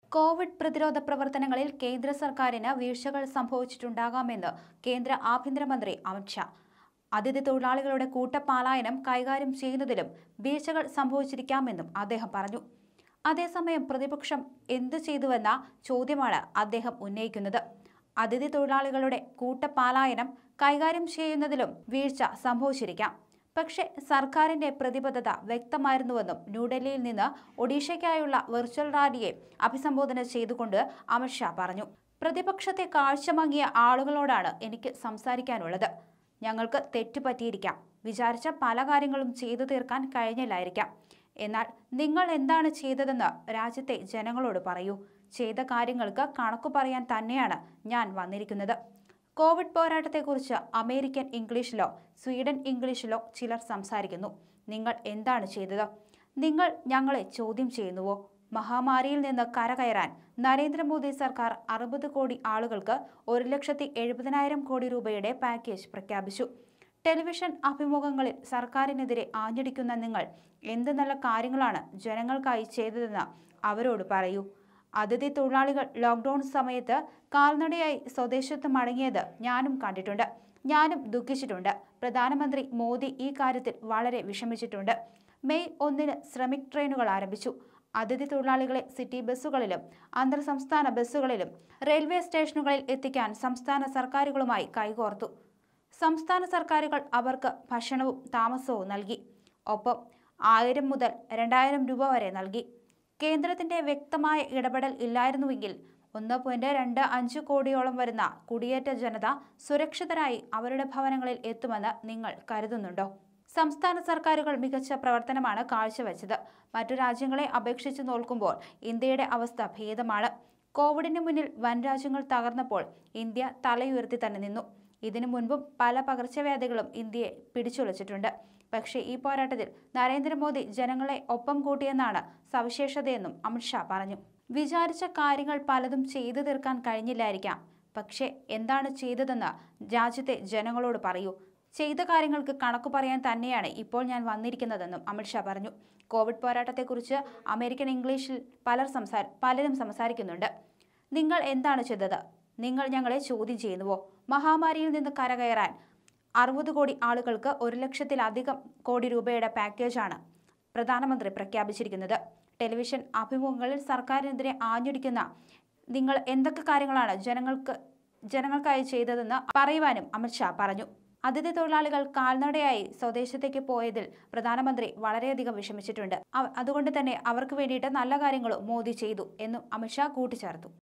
Covid പ്രതിരോധ പ്രവർത്തനങ്ങളിൽ കേന്ദ്ര സർക്കാരിന് വീഴ്ചകൾ സംഭവിച്ചിട്ടുണ്ടാകാമെന്ന് കേന്ദ്ര ആഭ്യന്തരമന്ത്രി അമിത്ഷാ അതിഥി തൊഴിലാളികളുടെ കൂട്ടപ്പാലായനം കൈകാര്യം ചെയ്യുന്നതിലും വീഴ്ചകൾ സംഭവിച്ചിരിക്കാമെന്നും അദ്ദേഹം പറഞ്ഞു അതേസമയം പ്രതിപക്ഷം എന്തു ചെയ്തുവെന്ന ചോദ്യമാണ് അദ്ദേഹം ഉന്നയിക്കുന്നത് അതിഥി തൊഴിലാളികളുടെ കൂട്ടപ്പാലായനം കൈകാര്യം ചെയ്യുന്നതിലും വീഴ്ച സംഭവിച്ചിരിക്കാം പക്ഷേ സർക്കാരിന്റെ പ്രതിബദ്ധത വ്യക്തമായിരുന്നുവെന്നും ന്യൂഡൽഹിയിൽ നിന്ന് ഒഡീഷയ്ക്കായുള്ള വെർച്വൽ റാലിയെ അഭിസംബോധന ചെയ്തുകൊണ്ട് അമിത്ഷാ പറഞ്ഞു പ്രതിപക്ഷത്തെ കാഴ്ചമങ്ങിയ ആളുകളോടാണ് എനിക്ക് സംസാരിക്കാനുള്ളത് ഞങ്ങൾക്ക് തെറ്റുപറ്റിയിരിക്കാം വിചാരിച്ച പല കാര്യങ്ങളും ചെയ്തു തീർക്കാൻ കഴിഞ്ഞില്ലായിരിക്കാം എന്നാൽ നിങ്ങൾ എന്താണ് ചെയ്തതെന്ന് രാജ്യത്തെ ജനങ്ങളോട് പറയൂ ചെയ്ത കാര്യങ്ങൾക്ക് കണക്കു പറയാൻ തന്നെയാണ് ഞാൻ വന്നിരിക്കുന്നത് കോവിഡ് പോരാട്ടത്തെക്കുറിച്ച് അമേരിക്കൻ ഇംഗ്ലീഷിലോ സ്വീഡൻ ഇംഗ്ലീഷിലോ ചിലർ സംസാരിക്കുന്നു നിങ്ങൾ എന്താണ് ചെയ്തത് നിങ്ങൾ ഞങ്ങളെ ചോദ്യം ചെയ്യുന്നുവോ മഹാമാരിയിൽ നിന്ന് കരകയറാൻ നരേന്ദ്രമോദി സർക്കാർ അറുപത് കോടി ആളുകൾക്ക് ഒരു ലക്ഷത്തി എഴുപതിനായിരം കോടി രൂപയുടെ പാക്കേജ് പ്രഖ്യാപിച്ചു ടെലിവിഷൻ അഭിമുഖങ്ങളിൽ സർക്കാരിനെതിരെ ആഞ്ഞടിക്കുന്ന നിങ്ങൾ എന്ത് നല്ല കാര്യങ്ങളാണ് ജനങ്ങൾക്കായി ചെയ്തതെന്ന് അവരോട് പറയൂ അതിഥി തൊഴിലാളികൾ ലോക്ക്ഡൌൺ സമയത്ത് കാൽനടയായി സ്വദേശത്ത് മടങ്ങിയത് ഞാനും കണ്ടിട്ടുണ്ട് ഞാനും ദുഃഖിച്ചിട്ടുണ്ട് പ്രധാനമന്ത്രി മോദി ഈ കാര്യത്തിൽ വളരെ വിഷമിച്ചിട്ടുണ്ട് മെയ് ഒന്നിന് ശ്രമിക് ട്രെയിനുകൾ ആരംഭിച്ചു അതിഥി തൊഴിലാളികളെ സിറ്റി ബസ്സുകളിലും അന്തർ സംസ്ഥാന ബസ്സുകളിലും റെയിൽവേ സ്റ്റേഷനുകളിൽ എത്തിക്കാൻ സംസ്ഥാന സർക്കാരുകളുമായി കൈകോർത്തു സംസ്ഥാന സർക്കാരുകൾ അവർക്ക് ഭക്ഷണവും താമസവും നൽകി ഒപ്പം ആയിരം മുതൽ രണ്ടായിരം രൂപ വരെ നൽകി കേന്ദ്രത്തിന്റെ വ്യക്തമായ ഇടപെടൽ ഇല്ലായിരുന്നുവെങ്കിൽ ഒന്ന് പോയിന്റ് രണ്ട് അഞ്ച് കോടിയോളം വരുന്ന കുടിയേറ്റ ജനത സുരക്ഷിതരായി അവരുടെ ഭവനങ്ങളിൽ എത്തുമെന്ന് നിങ്ങൾ കരുതുന്നുണ്ടോ സംസ്ഥാന സർക്കാരുകൾ മികച്ച പ്രവർത്തനമാണ് കാഴ്ചവെച്ചത് മറ്റു രാജ്യങ്ങളെ അപേക്ഷിച്ച് നോക്കുമ്പോൾ ഇന്ത്യയുടെ അവസ്ഥ ഭേദമാണ് കോവിഡിന് മുന്നിൽ വൻ രാജ്യങ്ങൾ തകർന്നപ്പോൾ ഇന്ത്യ തലയുയർത്തി തന്നെ നിന്നു ഇതിനു മുൻപും പല പകർച്ചവ്യാധികളും ഇന്ത്യയെ പിടിച്ചുലച്ചിട്ടുണ്ട് പക്ഷേ ഈ പോരാട്ടത്തിൽ നരേന്ദ്രമോദി ജനങ്ങളെ ഒപ്പം കൂട്ടിയെന്നാണ് സവിശേഷതയെന്നും അമിത്ഷാ പറഞ്ഞു വിചാരിച്ച കാര്യങ്ങൾ പലതും ചെയ്തു തീർക്കാൻ കഴിഞ്ഞില്ലായിരിക്കാം പക്ഷേ എന്താണ് ചെയ്തതെന്ന് രാജ്യത്തെ ജനങ്ങളോട് പറയൂ ചെയ്ത കാര്യങ്ങൾക്ക് കണക്കു പറയാൻ തന്നെയാണ് ഇപ്പോൾ ഞാൻ വന്നിരിക്കുന്നതെന്നും അമിത്ഷാ പറഞ്ഞു കോവിഡ് പോരാട്ടത്തെക്കുറിച്ച് അമേരിക്കൻ ഇംഗ്ലീഷിൽ പലർ സംസാ പലരും സംസാരിക്കുന്നുണ്ട് നിങ്ങൾ എന്താണ് ചെയ്തത് നിങ്ങൾ ഞങ്ങളെ ചോദ്യം ചെയ്യുന്നുവോ മഹാമാരിയിൽ നിന്ന് കരകയറാൻ അറുപത് കോടി ആളുകൾക്ക് ഒരു ലക്ഷത്തിലധികം കോടി രൂപയുടെ പാക്കേജാണ് പ്രധാനമന്ത്രി പ്രഖ്യാപിച്ചിരിക്കുന്നത് ടെലിവിഷൻ അഭിമുഖങ്ങളിൽ സർക്കാരിനെതിരെ ആഞ്ഞടിക്കുന്ന നിങ്ങൾ എന്തൊക്കെ കാര്യങ്ങളാണ് ജനങ്ങൾക്ക് ജനങ്ങൾക്കായി ചെയ്തതെന്ന് പറയുവാനും അമിത്ഷാ പറഞ്ഞു അതിഥി തൊഴിലാളികൾ കാൽനടയായി സ്വദേശത്തേക്ക് പോയതിൽ പ്രധാനമന്ത്രി വളരെയധികം വിഷമിച്ചിട്ടുണ്ട് അവ- അതുകൊണ്ട് തന്നെ അവർക്ക് വേണ്ടിയിട്ട് നല്ല കാര്യങ്ങളും മോദി ചെയ്തു എന്നും അമിത്ഷാ കൂട്ടിച്ചേർത്തു